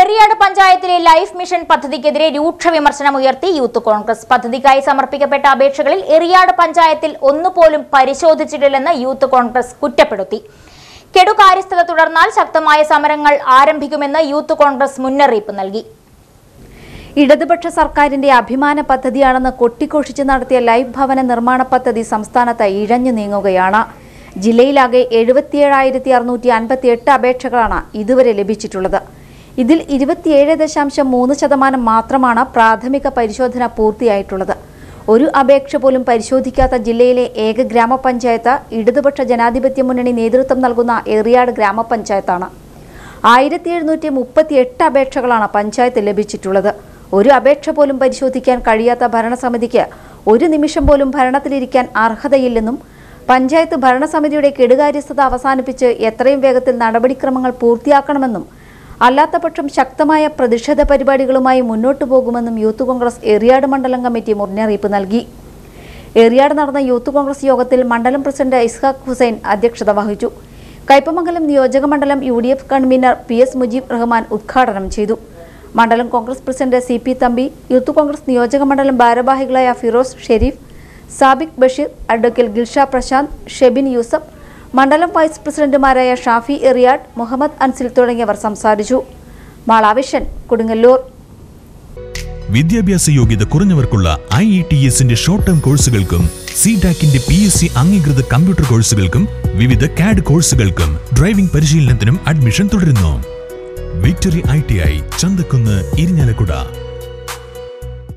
എറിയാട് പഞ്ചായത്തിലെ life mission പദ്ധതിക്കെതിരെ രൂക്ഷ വിമർശനം ഉയർത്തി യൂത്ത് കോൺഗ്രസ് പദ്ധതിക്കായി സമർപ്പിക്കപ്പെട്ട അപേക്ഷകളിൽ എറിയാട് പഞ്ചായത്തിൽ ഒന്നുപോലും പരിശോധിച്ചിട്ടില്ലെന്ന് യൂത്ത് കോൺഗ്രസ് കുറ്റപ്പെടുത്തി കെടുകാര്യസ്ഥത തുടർന്നാൽ ശക്തമായ സമരങ്ങൾ ആരംഭിക്കുമെന്ന് യൂത്ത് കോൺഗ്രസ് മുന്നറിയിപ്പ് നൽകി ഇടതുപക്ഷ സർക്കാരിന്റെ അഭിമാന പദ്ധതിയാണെന്ന് കൊട്ടിഘോഷിച്ച് നടത്തിയ ലൈഫ് ഭവന നിർമ്മാണ പദ്ധതി സംസ്ഥാനത്ത് ഇഴഞ്ഞു നീങ്ങുകയാണ് ജില്ലയിലാകെ എഴുപത്തിയേഴായിരത്തി അറുന്നൂറ്റി അൻപത്തി എട്ട് അപേക്ഷകളാണ് ഇതുവരെ ലഭിച്ചിട്ടുള്ളത് ഇതിൽ ഇരുപത്തിയേഴ് ദശാംശം മൂന്ന് ശതമാനം മാത്രമാണ് പ്രാഥമിക പരിശോധന പൂർത്തിയായിട്ടുള്ളത് ഒരു അപേക്ഷ പോലും പരിശോധിക്കാത്ത ജില്ലയിലെ ഏക ഗ്രാമപഞ്ചായത്ത് ഇടതുപക്ഷ ജനാധിപത്യ മുന്നണി നേതൃത്വം നൽകുന്ന എറിയാട് ഗ്രാമപഞ്ചായത്താണ് ആയിരത്തി എഴുന്നൂറ്റി മുപ്പത്തി എട്ട് അപേക്ഷകളാണ് പഞ്ചായത്ത് ലഭിച്ചിട്ടുള്ളത് ഒരു അപേക്ഷ പോലും പരിശോധിക്കാൻ കഴിയാത്ത ഭരണസമിതിക്ക് ഒരു നിമിഷം പോലും ഭരണത്തിലിരിക്കാൻ അർഹതയില്ലെന്നും പഞ്ചായത്ത് ഭരണസമിതിയുടെ കെടുകാര്യസ്ഥത അവസാനിപ്പിച്ച് എത്രയും വേഗത്തിൽ നടപടിക്രമങ്ങൾ പൂർത്തിയാക്കണമെന്നും അല്ലാത്തപക്ഷം ശക്തമായ പ്രതിഷേധ പരിപാടികളുമായി മുന്നോട്ടു പോകുമെന്നും യൂത്ത് കോൺഗ്രസ് എറിയാട് മണ്ഡലം കമ്മിറ്റി മുന്നറിയിപ്പ് നൽകി ഏറിയാട് നടന്ന യൂത്ത് കോൺഗ്രസ് യോഗത്തിൽ മണ്ഡലം പ്രസിഡന്റ് ഇസ്ഹാഖ് ഹുസൈൻ അധ്യക്ഷത വഹിച്ചു കയ്പമംഗലം നിയോജക മണ്ഡലം U D F convener P S Mujeeb Rahman ഉദ്ഘാടനം ചെയ്തു മണ്ഡലം Congress president C P Thampi youth Congress നിയോജക മണ്ഡലം ഭാരവാഹികളായ ഫിറോസ് ഷെരീഫ് സാബിക് ബഷീർ അഡ്വക്കേറ്റ് ഗിൽഷ പ്രശാന്ത് ഷെബിൻ യൂസഫ് മണ്ഡലം വൈസ് പ്രസിഡന്റുമാരായ ഷാഫി എറിയാഡ് മുഹമ്മദ് അൻസിൽ തുടങ്ങിയവർ സംസാരിച്ചു മാളാവിഷൻ കൊടുങ്ങല്ലൂർ വിദ്യാഭ്യാസ യോഗ്യത കുറഞ്ഞവർക്കുള്ള ഐ ഇ ടി എസിന്റെ ഷോർട്ട് ടേം കോഴ്സുകൾക്കും സി ടാക്കിന്റെ പി എസ് സി അംഗീകൃത കമ്പ്യൂട്ടർ കോഴ്സുകൾക്കും വിവിധ കാഡ് കോഴ്സുകൾക്കും ഡ്രൈവിംഗ് പരിശീലനത്തിനും അഡ്മിഷൻ തുടരുന്നു victory I T I Chanthakkunnu Irinjalakuda